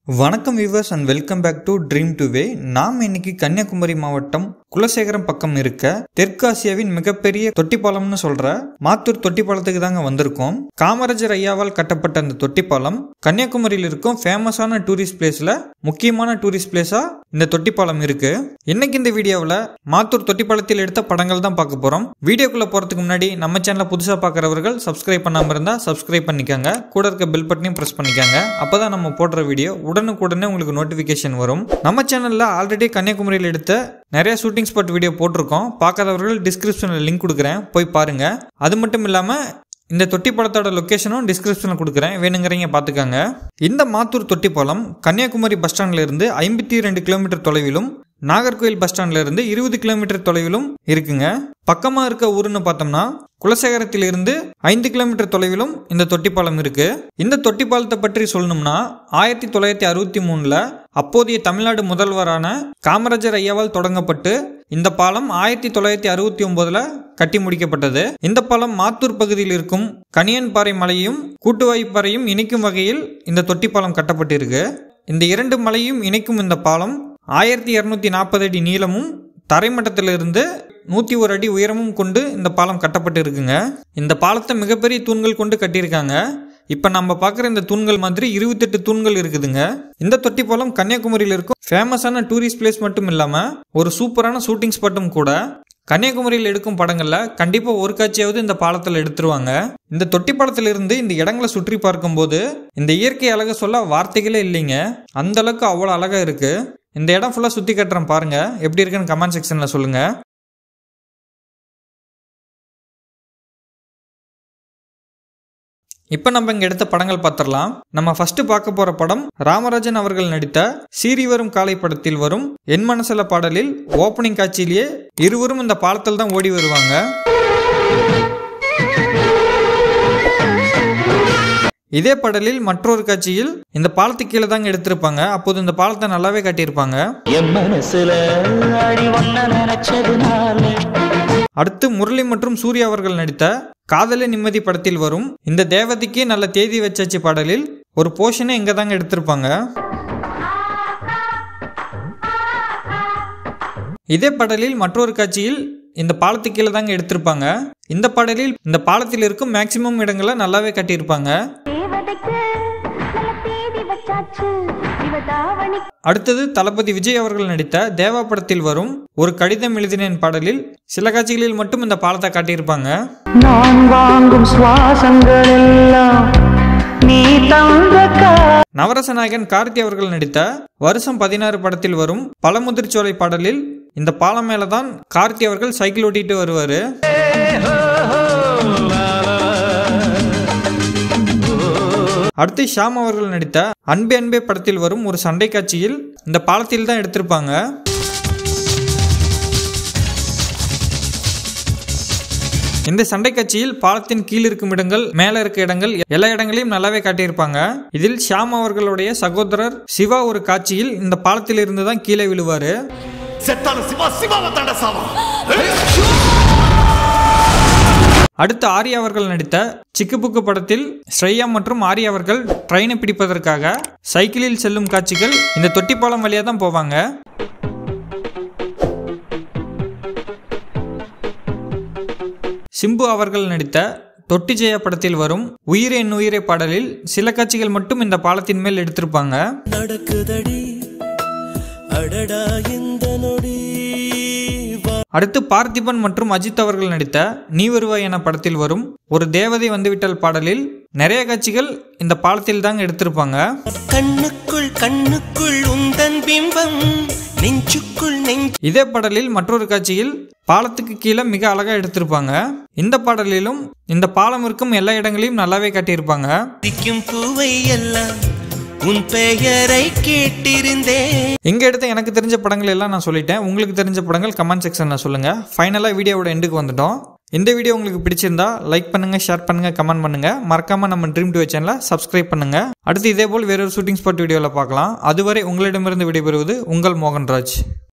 வணக்கம் viewers and welcome back to dream to way நாம் இன்னைக்கு கன்னியாகுமரி மாவட்டம் குலசேகரம் பக்கம் இருக்க தெற்காசியாவின் மிகப்பெரிய தொட்டிப்பாலம்னு சொல்ற மாத்தூர் தொட்டிப்பாலத்துக்கு தாங்க வந்திருக்கோம் காமராஜர் ஐயாவால் கட்டப்பட்ட அந்த தொட்டிப்பாலம் கன்னியாகுமரியில் இருக்கும் ஃபேமஸான டூரிஸ்ட் பிளேஸ்ல முக்கியமான டூரிஸ்ட் பிளேஸா இந்த தொட்டிப்பாலம் இருக்கு இன்னைக்கு இந்த வீடியோவில் மாத்தூர் தொட்டிப்பாலத்தில் எடுத்த படங்கள் தான் பார்க்க போறோம் வீடியோக்குள்ள போறதுக்கு முன்னாடி நம்ம சேனலை புதுசா பார்க்குறவர்கள் சப்ஸ்கிரைப் பண்ணாம இருந்தா சப்ஸ்கிரைப் பண்ணிக்கோங்க கூட இருக்க பெல் பட்டனையும் பிரஸ் பண்ணிக்கோங்க அப்பதான் நம்ம போடுற வீடியோ உடனுக்குடனே உங்களுக்கு நோட்டிஃபிகேஷன் வரும் நம்ம சேனல்ல ஆல்ரெடி கன்னியாகுமரியில் எடுத்த நிறைய ஷூட்டிங் ஸ்பாட் வீடியோ போட்டிருக்கோம் பார்க்காதவர்கள் டிஸ்கிரிப்ஷனில் லிங்க் கொடுக்குறேன் போய் பாருங்க அது மட்டும் இல்லாம இந்த தொட்டி படத்தோட லொக்கேஷனும் டிஸ்கிரிப்ஷனில் கொடுக்குறேன் வேணுங்கிறீங்க பார்த்துக்கோங்க இந்த மாத்தூர் தொட்டிப்பாலம் கன்னியாகுமரி பஸ் ஸ்டாண்ட்ல இருந்து ஐம்பத்தி ரெண்டு கிலோமீட்டர் தொலைவிலும் நாகர்கோயில் பஸ் ஸ்டாண்ட்ல இருந்து இருபது கிலோமீட்டர் தொலைவிலும் இருக்குங்க பக்கமா இருக்க ஊருன்னு பார்த்தோம்னா குலசேகரத்திலிருந்து ஐந்து கிலோமீட்டர் தொலைவிலும் இந்த தொட்டிப்பாலம் இருக்கு இந்த தொட்டிப்பாலத்தை பற்றி சொல்லணும்னா ஆயிரத்தி தொள்ளாயிரத்தி அறுபத்தி மூணுல அப்போதைய தமிழ்நாடு முதல்வரான காமராஜர் ஐயாவால் தொடங்கப்பட்டு இந்த பாலம் ஆயிரத்தி தொள்ளாயிரத்தி அறுபத்தி ஒன்பதுல கட்டி முடிக்கப்பட்டது இந்த பாலம் மாத்தூர் பகுதியில் இருக்கும் கனியன்பாறை மலையும் கூட்டுவாய்ப்பாறையும் இணைக்கும் வகையில் இந்த தொட்டிப்பாலம் கட்டப்பட்டிருக்கு இந்த இரண்டு மலையும் இணைக்கும் இந்த பாலம் ஆயிரத்தி இரநூத்தி நாற்பது அடி நீளமும் தரைமட்டத்திலிருந்து நூற்றி ஒரு அடி உயரமும் கொண்டு இந்த பாலம் கட்டப்பட்டு இருக்குங்க இந்த பாலத்தை மிகப்பெரிய தூண்கள் கொண்டு கட்டியிருக்காங்க இப்போ நம்ம பார்க்குற இந்த தூண்கள் மாதிரி இருபத்தெட்டு தூண்கள் இருக்குதுங்க இந்த தொட்டி பாலம் கன்னியாகுமரியில் இருக்கும் ஃபேமஸான டூரிஸ்ட் பிளேஸ் மட்டும் இல்லாமல் ஒரு சூப்பரான ஷூட்டிங் ஸ்பாட்டும் கூட கன்னியாகுமரியில் எடுக்கும் படங்கள்ல கண்டிப்பா ஒரு காட்சியாவது இந்த பாலத்தில் எடுத்துருவாங்க இந்த தொட்டி பாலத்திலிருந்து இந்த இடங்களை சுற்றி பார்க்கும்போது இந்த இயற்கை அழக சொல்ல வார்த்தைகளே இல்லைங்க அந்த அளவுக்கு அவ்வளோ அழகா இருக்கு இந்த இடம் ஃபுல்லாக சுற்றி கட்டுறேன் பாருங்க எப்படி இருக்குன்னு கமெண்ட் செக்ஷனில் சொல்லுங்க இப்போ நம்ம இங்கே எடுத்த படங்கள் பார்த்துடலாம் நம்ம ஃபர்ஸ்ட் பார்க்க போற படம் ராமராஜன் அவர்கள் நடித்த சீறி வரும் காலை படத்தில் வரும் என் மனசுல பாடலில் ஓப்பனிங் காட்சியிலேயே இருவரும் இந்த பாலத்தில் தான் ஓடி வருவாங்க இதே பாடலில் மற்றொரு காட்சியில் இந்த பாலத்துக்கு கீழே தாங்க எடுத்திருப்பாங்க அப்போது இந்த பாலத்தை நல்லாவே காட்டியிருப்பாங்க என் மனசுல அடி ஒன்ன நினைச்சதுனால அடுத்து முரளி மற்றும் சூர்யா அவர்கள் நடித்த காதலே நிம்மதி படத்தில் வரும் இந்த தேவதைக்கே நல்ல தேதி வச்சாச்சு பாடலில் ஒரு போர்ஷனை இங்க தாங்க எடுத்திருப்பாங்க இதே பாடலில் மற்றொரு காட்சியில் இந்த பாலத்துக்கு கீழே தாங்க எடுத்திருப்பாங்க இந்த பாடலில் இந்த பாலத்தில் இருக்கும் மேக்சிமம் இடங்களை நல்லாவே காட்டியிருப்பாங்க தேவதைக்கு நல்ல தேதி வச்சாச்சு இவ தாவணி அடுத்தது தளபதி விஜய் அவர்கள் நடித்த தேவா படத்தில் வரும் ஒரு கடிதம் எழுதினேன் பாடலில் சில காட்சிகளில் மட்டும் இந்த பாலத்தை காட்டியிருப்பாங்க நான் வாங்கும் சுவாசங்கள் எல்லாம் நீ தந்த கா நவரச நாயகன் கார்த்தி அவர்கள் நடித்த வருஷம் பதினாறு படத்தில் வரும் பழமுதிர்ச்சோலை பாடலில் இந்த பாலம் மேல தான் கார்த்தி அவர்கள் சைக்கிள் ஓட்டிட்டு வருவாரு அடுத்து ஷாம் அவர்கள் நடித்த அன்பே அன்பே படத்தில் வரும் ஒரு சண்டை காட்சியில் இந்த பாலத்தில் தான் எடுத்திருப்பாங்க இந்த சண்டை காட்சியில் பாலத்தின் கீழ் இருக்கும் இடங்கள் மேல இருக்க இடங்கள் எல்லா இடங்களையும் நல்லாவே காட்டியிருப்பாங்க இதில் ஷியாம் அவர்களுடைய சகோதரர் சிவா ஒரு காட்சியில் இந்த பாலத்தில் இருந்து தான் கீழே விழுவாரு செத்தான சிவா சிவாவை தாண்ட சாவா அடுத்து ஆர்யா அவர்கள் நடித்த சிக்குபுக்கு படத்தில் ஸ்ரேயா மற்றும் ஆர்யா அவர்கள் ட்ரெயினை பிடிப்பதற்காக சைக்கிளில் செல்லும் காட்சிகள் இந்த தொட்டிப்பாலம் வழியா தான் போவாங்க சிம்பு அவர்கள் நடித்த தொட்டி ஜெயா படத்தில் வரும் உயிரே என் உயிரே பாடலில் சில காட்சிகள் மட்டும் இந்த பாலத்தின் மேல் எடுத்திருப்பாங்க நடக்குதடி அடடா இந்த நொடி அடுத்து பார்த்திபன் மற்றும் அஜித் அவர்கள் நடித்த நீ வருவாய் என படத்தில் வரும் ஒரு தேவதை வந்துவிட்டால் பாடலில் நிறைய காட்சிகள் இந்த பாலத்தில் தாங்க எடுத்திருப்பாங்க கண்ணுக்குள் கண்ணுக்குள் உந்தன் பிம்பம் நெஞ்சுக்குள் நெஞ்சு இதே பாடலில் மற்றொரு காட்சியில் பாலத்துக்கு கீழே மிக அழகா எடுத்திருப்பாங்க இந்த பாடலிலும் இந்த பாலம் இருக்கும் எல்லா இடங்களையும் நல்லாவே காட்டியிருப்பாங்க திக்கும் பூவை எல்லாம் உன் பெயரை கேட்டிருந்தேன் இங்க எடுத்த எனக்கு தெரிஞ்ச படங்கள் எல்லாம் நான் சொல்லிட்டேன் உங்களுக்கு தெரிஞ்ச படங்கள் கமெண்ட் செக்ஷன்ல சொல்லுங்க ஃபைனலா வீடியோவோட எண்டுக்கு வந்துட்டோம் இந்த வீடியோ உங்களுக்கு பிடிச்சிருந்தா லைக் பண்ணுங்க ஷேர் பண்ணுங்க கமெண்ட் பண்ணுங்க மறக்காம நம்ம ட்ரீம் டு சேனலை சப்ஸ்கிரைப் பண்ணுங்க அடுத்து இதே போல் வேறொரு ஷூட்டிங் ஸ்பாட் வீடியோவில் பார்க்கலாம் அதுவரை உங்களிடமிருந்து விடைபெறுவது உங்கள் மோகன்ராஜ்